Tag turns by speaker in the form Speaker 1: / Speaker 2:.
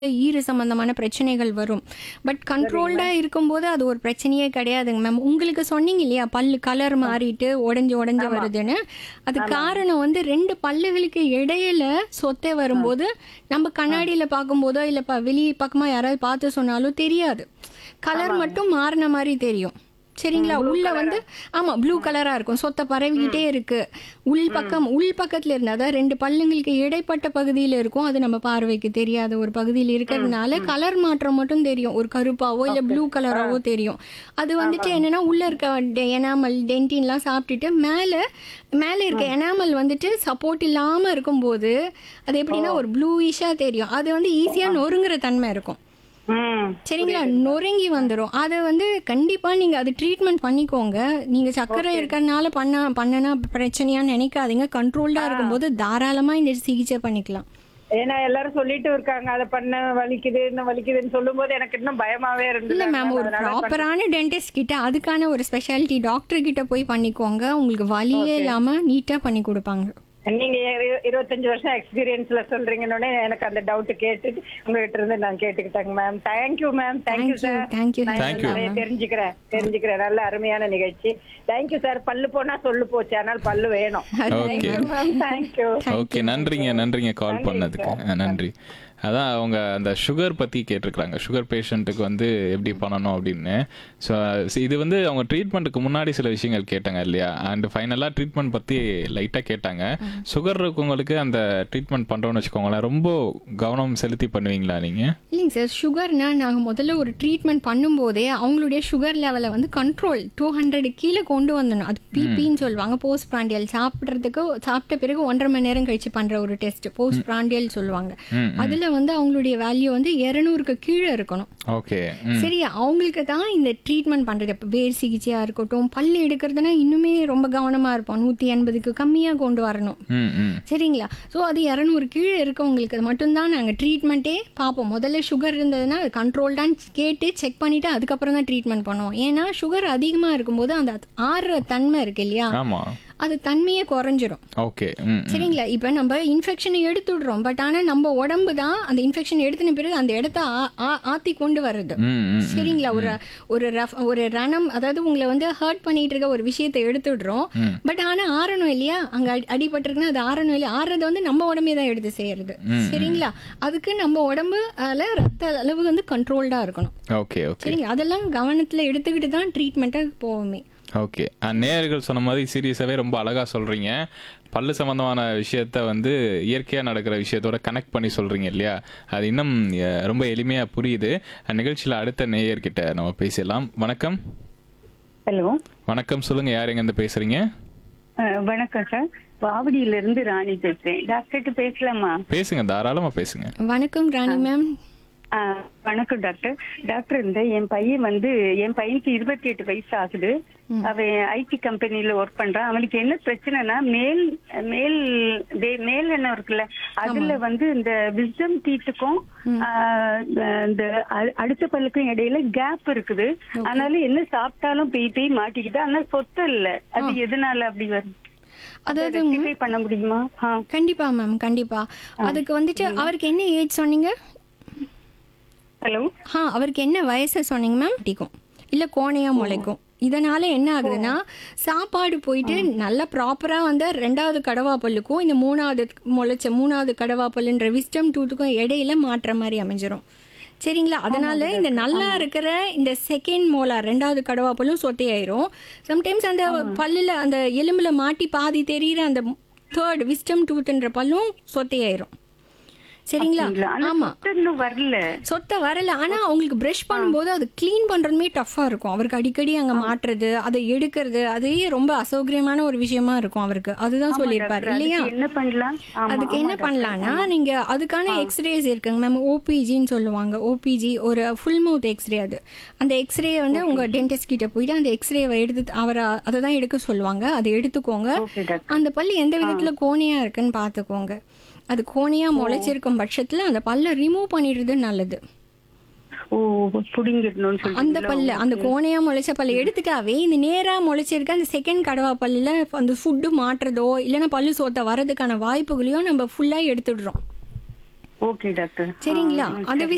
Speaker 1: ஈறு சம்பந்தமான பிரச்சனைகள் வரும் பட் கண்ட்ரோல்டா இருக்கும்போது அது ஒரு பிரச்சனையே கிடையாதுங்க மேம் உங்களுக்கு சொன்னீங்க இல்லையா பல்லு கலர் மாறிட்டு உடஞ்சு உடஞ்சு வருதுன்னு அது காரணம் வந்து ரெண்டு பல்லுகளுக்கு இடையில சொத்தை வரும்போது நம்ம கண்ணாடியில பார்க்கும்போதோ இல்ல ப- வெளி பக்கமா யாராவது பார்த்து சொன்னாலும் தெரியாது கலர் மட்டும் மாறின மாதிரி தெரியும் சரிங்களா உள்ள வந்து ஆமா ப்ளூ கலரா இருக்கும் சொத்தை பரவிக்கிட்டே இருக்கு உள் பக்கம் உள் பக்கத்துல இருந்தா தான் ரெண்டு பல்லுங்களுக்கு இடைப்பட்ட பகுதியில இருக்கும் அது நம்ம பார்வைக்கு தெரியாத ஒரு பகுதியில் இருக்கிறதுனால கலர் மாற்றம் மட்டும் தெரியும் ஒரு கருப்பாவோ இல்ல ப்ளூ கலராவோ தெரியும் அது வந்துட்டு என்னன்னா உள்ள இருக்க எனாமல் டென்டின்லாம் சாப்பிட்டுட்டு மேல மேல இருக்க எனாமல் வந்துட்டு சப்போர்ட் இல்லாம இருக்கும்போது அது எப்படின்னா ஒரு ப்ளூயிஷா தெரியும் அது வந்து ஈஸியா நொறுங்குற தன்மை இருக்கும்
Speaker 2: ம்
Speaker 1: சரிங்களா நொறுங்கி வந்துடும் அதை வந்து கண்டிப்பா நீங்க அது ட்ரீட்மெண்ட் பண்ணிக்கோங்க நீங்க சர்க்கரை இருக்கறனால பண்ண பண்ணனா பிரச்சனையான்னு நினைக்காதீங்க கண்ட்ரோல்டா இருக்கும்போது தாராளமா இந்த சிகிச்சை பண்ணிக்கலாம்
Speaker 2: ஏன்னா எல்லாரும் சொல்லிட்டு இருக்காங்க அதை பண்ண வலிக்குது இன்னும் வலிக்குதுன்னு சொல்லும்போது எனக்கு இன்னும் பயமாவே இருந்தது
Speaker 1: இல்ல மேம் ஒரு ப்ராப்பரான டென்டிஸ்ட் கிட்ட அதுக்கான ஒரு ஸ்பெஷாலிட்டி டாக்டர் கிட்ட போய் பண்ணிக்கோங்க உங்களுக்கு வலியே இல்லாம நீட்டா பண்ணி கொடுப்பாங்க
Speaker 2: நீங்க இரு- இருபத்தஞ்சு வருஷம் எக்ஸ்பீரியன்ஸ்ல சொல்றீங்கன்னு எனக்கு அந்த டவுட் கேட்டுட்டு உங்ககிட்ட இருந்து நான் கேட்டுக்கிட்டேங்க ma'am thank you ma'am thank you
Speaker 1: thank you
Speaker 2: sir
Speaker 1: thank you
Speaker 3: Thank you.
Speaker 2: நிறைய தெரிஞ்சுக்கிறேன் தெரிஞ்சுக்கிறேன் நல்ல அருமையான நிகழ்ச்சி தேங்க்யூ சார் பல்லு போனா சொல்லு போச்சு ஆனால் பல்லு வேணும்
Speaker 3: ஓகே
Speaker 2: மேம் தேங்க்யூ
Speaker 3: ஓகே நன்றிங்க நன்றிங்க கால் பண்ணதுக்கு அஹ், நன்றி அதான் அவங்க அந்த சுகர் பற்றி கேட்டிருக்கிறாங்க சுகர் பேஷண்ட்டுக்கு வந்து எப்படி பண்ணணும் அப்படின்னு ஸோ இது வந்து அவங்க ட்ரீட்மெண்ட்டுக்கு முன்னாடி சில விஷயங்கள் கேட்டாங்க இல்லையா அண்ட் ஃபைனலாக ட்ரீட்மெண்ட் பற்றி லைட்டாக கேட்டாங்க சுகர் இருக்கவங்களுக்கு அந்த ட்ரீட்மெண்ட் பண்ணுறோன்னு வச்சுக்கோங்களேன் ரொம்ப கவனம் செலுத்தி பண்ணுவீங்களா நீங்கள்
Speaker 1: இல்லைங்க சார் சுகர்னா நாங்கள் முதல்ல ஒரு ட்ரீட்மெண்ட் பண்ணும்போதே அவங்களுடைய சுகர் லெவலை வந்து கண்ட்ரோல் டூ ஹண்ட்ரட் கீழே கொண்டு வந்துடணும் அது பிபின்னு சொல்லுவாங்க போஸ்ட் பிராண்டியல் சாப்பிட்றதுக்கு சாப்பிட்ட பிறகு ஒன்றரை மணி நேரம் கழிச்சு பண்ணுற ஒரு டெஸ்ட் போஸ்ட் பிராண்டியல் சொல்லுவாங்க
Speaker 3: ம்
Speaker 1: அதில் வந்து அவங்களுடைய வேல்யூ வந்து இரநூறுக்கு கீழே இருக்கணும்
Speaker 3: ஓகே ம்
Speaker 1: சரி அவங்களுக்கு தான் இந்த ட்ரீட்மெண்ட் பண்ணுறது இப்போ வேர் சிகிச்சையாக இருக்கட்டும் பல்லு எடுக்கிறதுனா இன்னுமே ரொம்ப கவனமாக இருப்போம் நூற்றி எண்பதுக்கு கம்மியாக கொண்டு வரணும்
Speaker 3: ம் ம்
Speaker 1: சரிங்களா ஸோ அது இரநூறு கீழே இருக்கவங்களுக்கு அது மட்டும்தான் நாங்கள் ட்ரீட்மெண்ட்டே பார்ப்போம் முதல்ல சுகர் இருந்ததுன்னா அது கண்ட்ரோல்டான்னு கேட்டு செக் பண்ணிவிட்டு அதுக்கப்புறம் தான் ட்ரீட்மெண்ட் பண்ணுவோம் ஏன்னா சுகர் அதிகமாக இருக்கும்போது அந்த ஆறுற தன்மை இருக்கு இல்லையா
Speaker 3: ஆமாம்
Speaker 1: அது தன்மையே குறைஞ்சிரும்
Speaker 3: ஓகே ம் ம்.
Speaker 1: சரிங்களா இப்போ நம்ம இன்ஃபெக்ஷனை எடுத்துடுறோம் பட் ஆனால் நம்ம உடம்பு தான் அந்த இன்ஃபெக்ஷன் எடுத்துன பிறகு அந்த இடத்த ஆ- ஆ- ஆத்தி கொண்டு வருது
Speaker 3: ம் ம்
Speaker 1: சரிங்களா ஒரு ஒரு ரஃப் ஒரு ரணம் அதாவது உங்களை வந்து ஹர்ட் பண்ணிட்டு இருக்க ஒரு விஷயத்தை எடுத்துடுறோம்
Speaker 3: ம்.
Speaker 1: பட் ஆனா ஆறணும் இல்லையா அங்க அடி- அடிபட்டிருக்குன்னா அது ஆறணும் இல்லையா ஆறுறது வந்து நம்ம உடம்பே தான் எடுத்து செய்யறது சரிங்களா அதுக்கு நம்ம உடம்பு அதுல ரத்த அளவு வந்து கண்ட்ரோல்டா இருக்கணும்
Speaker 3: ஓகே ஓகே
Speaker 1: சரிங்களா அதெல்லாம் கவனத்துல எடுத்துக்கிட்டு தான் ட்ரீட்மெண்ட்டை போவோமே
Speaker 3: ஓகே நேயர்கள் சொன்ன மாதிரி சீரியஸாகவே ரொம்ப அழகாக சொல்கிறீங்க பல்லு சம்மந்தமான விஷயத்த வந்து இயற்கையாக நடக்கிற விஷயத்தோட கனெக்ட் பண்ணி சொல்கிறீங்க இல்லையா அது இன்னும் அஹ், ரொம்ப எளிமையாக புரியுது நிகழ்ச்சியில் அடுத்த நேயர்கிட்ட நம்ம பேசலாம் வணக்கம்
Speaker 4: ஹலோ
Speaker 3: வணக்கம் சொல்லுங்கள் யார் எங்கேருந்து பேசுகிறீங்க
Speaker 4: அஹ், வணக்கம் சார் வாவடியில இருந்து ராணி பேசுறேன் டாக்டர்கிட்ட பேசலாமா
Speaker 3: பேசுங்க தாராளமாக பேசுங்க
Speaker 1: வணக்கம் ராணி மேம்
Speaker 4: அஹ், வணக்கம் டாக்டர் டாக்டர் இந்த என் பையன் வந்து என் பையனுக்கு இருபத்தி எட்டு வயசு ஆகுது அவன் ஐடி கம்பெனில ஒர்க் பண்றான் அவனுக்கு என்ன பிரச்சனைனா மேல் மேல் தே- மேல் எண்ணம் இருக்குல்ல அதுல வந்து இந்த விஸ்டம் டீத்துக்கும் இந்த அ- அடுத்த பல்லுக்கும் இடையில கேப் இருக்குது அதனால என்ன சாப்பிட்டாலும் பெய் பெய் மாட்டிக்கிட்டு ஆனா சொத்து இல்ல அது எதனால அப்படி வருது
Speaker 1: அதாவது
Speaker 4: ரெக்டிஃபை பண்ண முடியுமா ஆ.
Speaker 1: கண்டிப்பா மேம் கண்டிப்பா அதுக்கு வந்துட்டு அவருக்கு என்ன ஏஜ் சொன்னீங்க
Speaker 4: ஹலோ
Speaker 1: ஆ அவருக்கு என்ன வயசு சொன்னீங்க மேம் டிக்கும் இல்லை கோணையா முளைக்கும் இதனால என்ன ஆகுதுன்னா சாப்பாடு போயிட்டு நல்லா ப்ராப்பரா வந்து ரெண்டாவது கடவா பல்லுக்கும் இந்த மூணாவது முளைச்ச மூணாவது கடவா பல்லுன்ற விஸ்டம் டூத்துக்கும் இடையில மாற்ற மாதிரி அமைஞ்சிரும் சரிங்களா அதனால இந்த நல்லா இருக்கிற இந்த செகண்ட் மோலார் ரெண்டாவது கடவா பல்லும் சொத்தையாயிரும் சம்டைம்ஸ் அந்த பல்லுல அந்த எலும்புல மாட்டி பாதி தெரியிற அந்த தேர்ட் விஸ்டம் டூத்ன்ற பல்லும் சொத்தையாயிரும் சரிங்களா
Speaker 4: அப்படிங்களா? ஆனா
Speaker 1: ஆமா
Speaker 4: சொத்து இன்னும் வரல
Speaker 1: சொத்தை வரல ஆனா அவங்களுக்கு பிரஷ் பண்ணும்போது அது க்ளீன் பண்றதுமே டஃப்பா இருக்கும் அவருக்கு அடிக்கடி அங்க மாட்டுறது அதை எடுக்கிறது அதே ரொம்ப அசௌகரியமான ஒரு விஷயமா இருக்கும் அவருக்கு அதுதான் சொல்லியிருப்பாரு இல்லையா
Speaker 4: அதுக்கு என்ன பண்ணலாம் ஆமா,
Speaker 1: அதுக்கு
Speaker 4: ஆமா
Speaker 1: என்ன
Speaker 4: டாக்டர்.
Speaker 1: பண்ணலாம்னா நீங்க அதுக்கான எக்ஸ்ரேஸ் இருக்குங்க மேம் ஓபிஜின்னு சொல்லுவாங்க ஓபிஜி ஒரு ஃபுல் மவுத் எக்ஸ்ரே அது அந்த எக்ஸ்ரே வந்து உங்க டென்டிஸ்ட் கிட்ட போயிட்டு அந்த எக்ஸ்ரேவை எடுத்து அவரை அதை தான் எடுக்க சொல்லுவாங்க அதை எடுத்துக்கோங்க
Speaker 4: Okay, டாக்டர்.
Speaker 1: அந்த பல்லு எந்த விதத்துல கோணையா இருக்குன்னு பாத்துக்கோங்க அது கோணையா முளைச்சிருக்கும் பட்சத்துல அந்த பல்லை ரிமூவ் பண்ணிடுறது நல்லது
Speaker 4: ஓ புடிங்கிடணும்னு சொல்லி
Speaker 1: அந்த பல்லு அந்த கோணையா முளைச்ச பல்ல எடுத்துட்டாவே இந்த நேரா முளைச்சிருக்க அந்த செகண்ட் கடவா பல்லுல அந்த ஃபுட்டு மாட்டுறதோ இல்லைன்னா பல்லு சோத்த வரதுக்கான வாய்ப்புகளையும் நம்ம ஃபுல்லா எடுத்துடுறோம்
Speaker 4: ஓகே டாக்டர்
Speaker 1: சரிங்களா அந்த